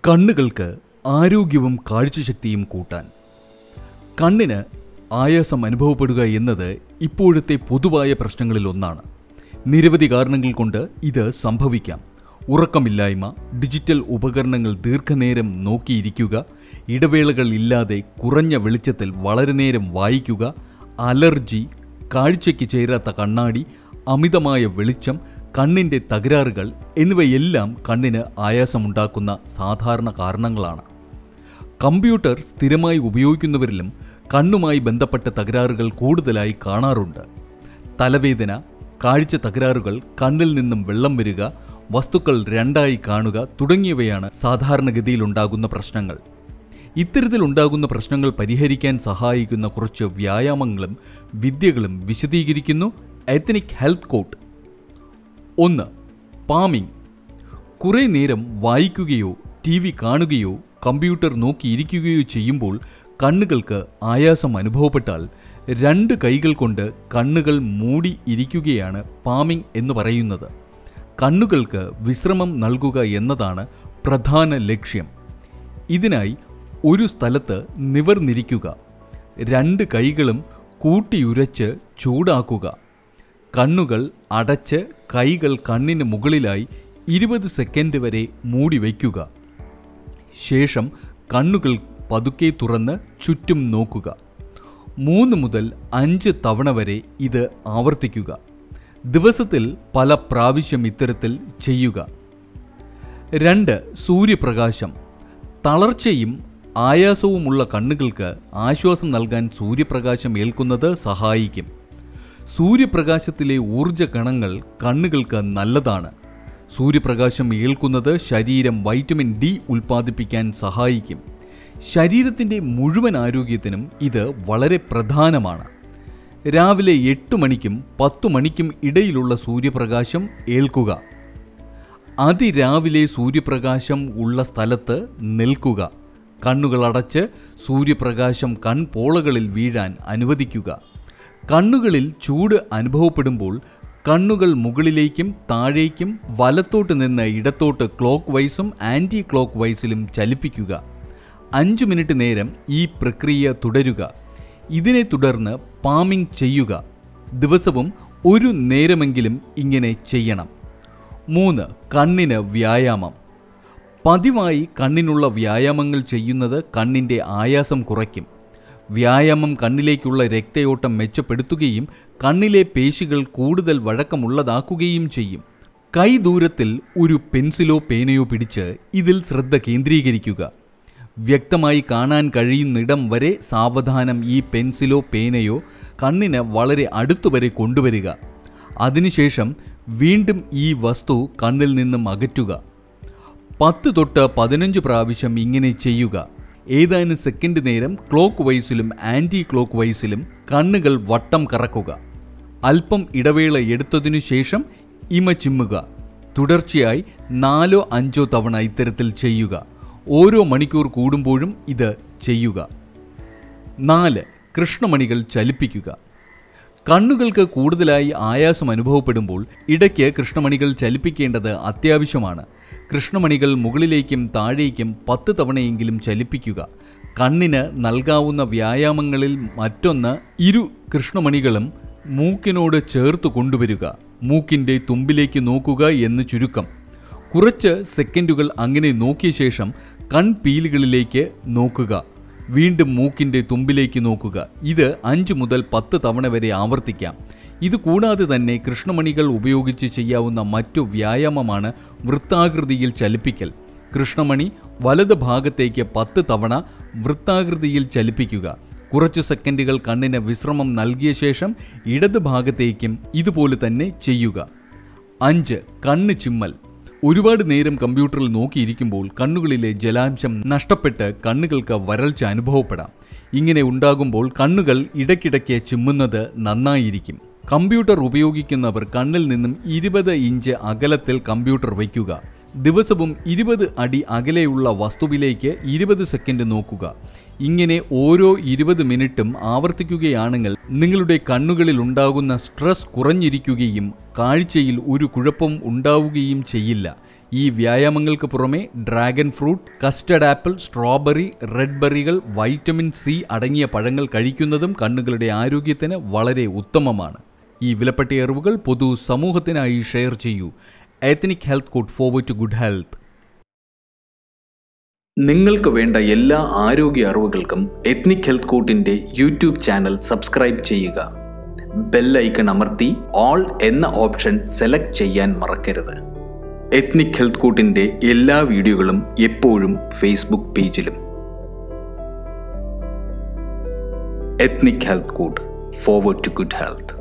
കണ്ണുകൾക്ക് ആരോഗ്യവും കാഴ്ചശക്തിയും കൂട്ടാൻ കണ്ണിന് ആയാസം അനുഭവപ്പെടുക എന്നത് ഇപ്പോഴത്തെ പൊതുവായ പ്രശ്നങ്ങളിൽ ഒന്നാണ് നിരവധി കാരണങ്ങൾ കൊണ്ട് ഇത് സംഭവിക്കാം ഉറക്കമില്ലായ്മ ഡിജിറ്റൽ ഉപകരണങ്ങൾ ദീർഘനേരം നോക്കിയിരിക്കുക ഇടവേളകൾ ഇല്ലാതെ കുറഞ്ഞ വെളിച്ചത്തിൽ വളരെ നേരം വായിക്കുക അലർജി കാഴ്ചയ്ക്ക് ചേരാത്ത കണ്ണാടി അമിതമായ വെളിച്ചം കണ്ണിൻ്റെ തകരാറുകൾ എന്നിവയെല്ലാം കണ്ണിന് ആയാസമുണ്ടാക്കുന്ന സാധാരണ കാരണങ്ങളാണ് കമ്പ്യൂട്ടർ സ്ഥിരമായി ഉപയോഗിക്കുന്നവരിലും കണ്ണുമായി ബന്ധപ്പെട്ട തകരാറുകൾ കൂടുതലായി കാണാറുണ്ട് തലവേദന കാഴ്ച തകരാറുകൾ കണ്ണിൽ നിന്നും വെള്ളം വരിക വസ്തുക്കൾ രണ്ടായി കാണുക തുടങ്ങിയവയാണ് സാധാരണഗതിയിലുണ്ടാകുന്ന പ്രശ്നങ്ങൾ ഇത്തരത്തിലുണ്ടാകുന്ന പ്രശ്നങ്ങൾ പരിഹരിക്കാൻ സഹായിക്കുന്ന കുറച്ച് വ്യായാമങ്ങളും വിദ്യകളും വിശദീകരിക്കുന്നു എത്തനിക് ഹെൽത്ത് കോട്ട് ഒന്ന് പാമിംഗ് കുറേ നേരം വായിക്കുകയോ ടി വി കാണുകയോ കമ്പ്യൂട്ടർ നോക്കിയിരിക്കുകയോ ചെയ്യുമ്പോൾ കണ്ണുകൾക്ക് ആയാസം അനുഭവപ്പെട്ടാൽ രണ്ട് കൈകൾ കൊണ്ട് കണ്ണുകൾ മൂടി ഇരിക്കുകയാണ് പാമിംഗ് എന്ന് പറയുന്നത് കണ്ണുകൾക്ക് വിശ്രമം നൽകുക എന്നതാണ് പ്രധാന ലക്ഷ്യം ഇതിനായി ഒരു സ്ഥലത്ത് നിവർന്നിരിക്കുക രണ്ട് കൈകളും കൂട്ടിയുരച്ച് ചൂടാക്കുക കണ്ണുകൾ അടച്ച് കൈകൾ കണ്ണിന് മുകളിലായി ഇരുപത് സെക്കൻഡ് വരെ മൂടി വയ്ക്കുക ശേഷം കണ്ണുകൾ പതുക്കെ തുറന്ന് ചുറ്റും നോക്കുക മൂന്ന് മുതൽ അഞ്ച് തവണ വരെ ഇത് ആവർത്തിക്കുക ദിവസത്തിൽ പല പ്രാവശ്യം ഇത്തരത്തിൽ ചെയ്യുക രണ്ട് സൂര്യപ്രകാശം തളർച്ചയും ആയാസവുമുള്ള കണ്ണുകൾക്ക് ആശ്വാസം നൽകാൻ സൂര്യപ്രകാശം ഏൽക്കുന്നത് സഹായിക്കും സൂര്യപ്രകാശത്തിലെ ഊർജ കണങ്ങൾ കണ്ണുകൾക്ക് നല്ലതാണ് സൂര്യപ്രകാശം ഏൽക്കുന്നത് ശരീരം വൈറ്റമിൻ ഡി ഉൽപ്പാദിപ്പിക്കാൻ സഹായിക്കും ശരീരത്തിൻ്റെ മുഴുവൻ ആരോഗ്യത്തിനും ഇത് വളരെ പ്രധാനമാണ് രാവിലെ എട്ട് മണിക്കും പത്തു മണിക്കും ഇടയിലുള്ള സൂര്യപ്രകാശം ഏൽക്കുക അതിരാവിലെ സൂര്യപ്രകാശം ഉള്ള സ്ഥലത്ത് നിൽക്കുക കണ്ണുകളടച്ച് സൂര്യപ്രകാശം കൺപോളകളിൽ വീഴാൻ അനുവദിക്കുക കണ്ണുകളിൽ ചൂട് അനുഭവപ്പെടുമ്പോൾ കണ്ണുകൾ മുകളിലേക്കും താഴേക്കും വലത്തോട്ട് നിന്ന് ഇടത്തോട്ട് ക്ലോക്ക് വൈസും ആൻറ്റി ക്ലോക്ക് വൈസിലും ചലിപ്പിക്കുക അഞ്ച് മിനിറ്റ് നേരം ഈ പ്രക്രിയ തുടരുക ഇതിനെ തുടർന്ന് പാമിംഗ് ചെയ്യുക ദിവസവും ഒരു നേരമെങ്കിലും ഇങ്ങനെ ചെയ്യണം മൂന്ന് കണ്ണിന് വ്യായാമം പതിവായി കണ്ണിനുള്ള വ്യായാമങ്ങൾ ചെയ്യുന്നത് കണ്ണിൻ്റെ ആയാസം കുറയ്ക്കും വ്യായാമം കണ്ണിലേക്കുള്ള രക്തയോട്ടം മെച്ചപ്പെടുത്തുകയും കണ്ണിലെ പേശികൾ കൂടുതൽ വഴക്കമുള്ളതാക്കുകയും ചെയ്യും കൈ ദൂരത്തിൽ ഒരു പെൻസിലോ പേനയോ പിടിച്ച് ഇതിൽ ശ്രദ്ധ കേന്ദ്രീകരിക്കുക വ്യക്തമായി കാണാൻ കഴിയുന്നിടം വരെ സാവധാനം ഈ പെൻസിലോ പേനയോ കണ്ണിന് വളരെ അടുത്തുവരെ കൊണ്ടുവരിക അതിനുശേഷം വീണ്ടും ഈ വസ്തു കണ്ണിൽ നിന്നും അകറ്റുക പത്ത് തൊട്ട് പതിനഞ്ച് പ്രാവശ്യം ഇങ്ങനെ ചെയ്യുക ഏതാനും സെക്കൻഡ് നേരം ക്ലോക്ക് വൈസിലും ആൻറ്റി ക്ലോക്ക് വൈസിലും കണ്ണുകൾ വട്ടം കറക്കുക അല്പം ഇടവേള എടുത്തതിനു ശേഷം ഇമ ചിമ്മുക തുടർച്ചയായി നാലോ അഞ്ചോ തവണ ഇത്തരത്തിൽ ചെയ്യുക ഓരോ മണിക്കൂർ കൂടുമ്പോഴും ഇത് ചെയ്യുക നാല് കൃഷ്ണമണികൾ ചലിപ്പിക്കുക കണ്ണുകൾക്ക് കൂടുതലായി ആയാസം അനുഭവപ്പെടുമ്പോൾ ഇടയ്ക്ക് കൃഷ്ണമണികൾ ചലിപ്പിക്കേണ്ടത് അത്യാവശ്യമാണ് കൃഷ്ണമണികൾ മുകളിലേക്കും താഴേക്കും പത്ത് തവണയെങ്കിലും ചലിപ്പിക്കുക കണ്ണിന് നൽകാവുന്ന വ്യായാമങ്ങളിൽ മറ്റൊന്ന് ഇരു കൃഷ്ണമണികളും മൂക്കിനോട് ചേർത്ത് കൊണ്ടുവരിക മൂക്കിൻ്റെ തുമ്പിലേക്ക് നോക്കുക എന്ന് ചുരുക്കം കുറച്ച് സെക്കൻഡുകൾ അങ്ങനെ നോക്കിയ ശേഷം കൺപീലുകളിലേക്ക് നോക്കുക വീണ്ടും മൂക്കിൻ്റെ തുമ്പിലേക്ക് നോക്കുക ഇത് അഞ്ച് മുതൽ പത്ത് തവണ വരെ ആവർത്തിക്കാം ഇത് കൂടാതെ തന്നെ കൃഷ്ണമണികൾ ഉപയോഗിച്ച് ചെയ്യാവുന്ന മറ്റു വ്യായാമമാണ് വൃത്താകൃതിയിൽ ചലിപ്പിക്കൽ കൃഷ്ണമണി വലത് ഭാഗത്തേക്ക് പത്ത് തവണ വൃത്താകൃതിയിൽ ചലിപ്പിക്കുക കുറച്ചു സെക്കൻഡുകൾ കണ്ണിന് വിശ്രമം നൽകിയ ശേഷം ഇടത് ഭാഗത്തേക്കും ഇതുപോലെ തന്നെ ചെയ്യുക അഞ്ച് കണ്ണ് ചിമ്മൽ ഒരുപാട് നേരം കമ്പ്യൂട്ടറിൽ നോക്കിയിരിക്കുമ്പോൾ കണ്ണുകളിലെ ജലാംശം നഷ്ടപ്പെട്ട് കണ്ണുകൾക്ക് വരൾച്ച അനുഭവപ്പെടാം ഇങ്ങനെ ഉണ്ടാകുമ്പോൾ കണ്ണുകൾ ഇടയ്ക്കിടയ്ക്ക് ചിമ്മുന്നത് നന്നായിരിക്കും കമ്പ്യൂട്ടർ ഉപയോഗിക്കുന്നവർ കണ്ണിൽ നിന്നും ഇരുപത് ഇഞ്ച് അകലത്തിൽ കമ്പ്യൂട്ടർ വയ്ക്കുക ദിവസവും ഇരുപത് അടി അകലെയുള്ള വസ്തുവിലേക്ക് ഇരുപത് സെക്കൻഡ് നോക്കുക ഇങ്ങനെ ഓരോ ഇരുപത് മിനിറ്റും ആവർത്തിക്കുകയാണെങ്കിൽ നിങ്ങളുടെ കണ്ണുകളിൽ ഉണ്ടാകുന്ന സ്ട്രെസ് കുറഞ്ഞിരിക്കുകയും കാഴ്ചയിൽ ഒരു കുഴപ്പം ഉണ്ടാവുകയും ചെയ്യില്ല ഈ വ്യായാമങ്ങൾക്ക് പുറമെ dragon fruit custard apple strawberry red ബെറികൾ വൈറ്റമിൻ സി അടങ്ങിയ പഴങ്ങൾ കഴിക്കുന്നതും കണ്ണുകളുടെ ആരോഗ്യത്തിന് വളരെ ഉത്തമമാണ് ഈ വിലപ്പെട്ട അറിവുകൾ പൊതു സമൂഹത്തിനായി ഷെയർ ചെയ്യൂ ethnic health code forward to good health നിങ്ങൾക്ക് വേണ്ട എല്ലാ ആരോഗ്യ അറിവുകൾക്കും എത്നിക് ഹെൽത്ത് കോട്ടിൻ്റെ യൂട്യൂബ് ചാനൽ സബ്സ്ക്രൈബ് ചെയ്യുക ബെൽ ഐക്കൺ അമർത്തി ഓൾ എന്ന ഓപ്ഷൻ സെലക്ട് ചെയ്യാൻ മറക്കരുത് എത്നിക് ഹെൽത്ത് കോട്ടിൻ്റെ എല്ലാ വീഡിയോകളും എപ്പോഴും ഫേസ്ബുക്ക് പേജിലും ethnic health code forward to good health